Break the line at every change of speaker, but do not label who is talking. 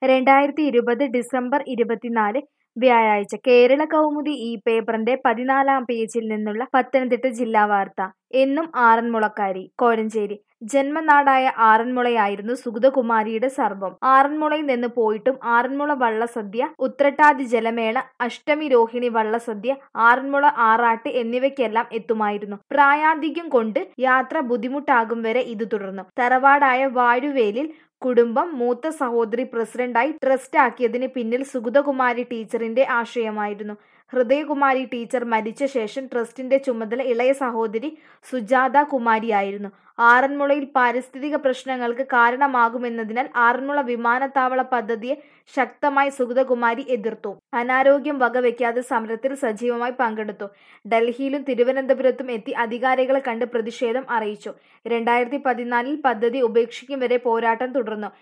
രണ്ടായിരത്തി ഇരുപത് ഡിസംബർ ഇരുപത്തിനാല് വ്യാഴാഴ്ച കേരള കൗമുദി ഈ പേപ്പറിന്റെ പതിനാലാം പേജിൽ നിന്നുള്ള പത്തനംതിട്ട ജില്ലാ വാർത്ത എന്നും ആറന്മുളക്കാരി കോഴഞ്ചേരി ജന്മനാടായ ആറന്മുളയായിരുന്നു സുഗതകുമാരിയുടെ സർവം ആറന്മുളയിൽ നിന്ന് പോയിട്ടും ആറന്മുള വള്ളസദ്യ ഉത്രട്ടാതി ജലമേള അഷ്ടമി രോഹിണി വള്ളസദ്യ ആറന്മുള ആറാട്ട് എന്നിവയ്ക്കെല്ലാം എത്തുമായിരുന്നു പ്രായാധിക്യം കൊണ്ട് യാത്ര ബുദ്ധിമുട്ടാകും വരെ ഇത് തുടർന്നു തറവാടായ വാഴുവേലിൽ കുടുംബം മൂത്ത സഹോദരി പ്രസിഡന്റായി ട്രസ്റ്റ് ആക്കിയതിന് പിന്നിൽ സുഗതകുമാരി ടീച്ചറിന്റെ ആശയമായിരുന്നു ഹൃദയകുമാരി ടീച്ചർ മരിച്ച ശേഷം ട്രസ്റ്റിന്റെ ചുമതല ഇളയ സഹോദരി സുജാത കുമാരിയായിരുന്നു ആറന്മുളയിൽ പാരിസ്ഥിതിക പ്രശ്നങ്ങൾക്ക് കാരണമാകുമെന്നതിനാൽ ആറന്മുള വിമാനത്താവള പദ്ധതിയെ ശക്തമായി സുഗതകുമാരി എതിർത്തു അനാരോഗ്യം വകവെക്കാതെ സമരത്തിൽ സജീവമായി പങ്കെടുത്തു ഡൽഹിയിലും തിരുവനന്തപുരത്തും എത്തി അധികാരികളെ കണ്ട് പ്രതിഷേധം അറിയിച്ചു രണ്ടായിരത്തി പതിനാലിൽ പദ്ധതി ഉപേക്ഷിക്കും വരെ പോരാട്ടം തുടർന്നു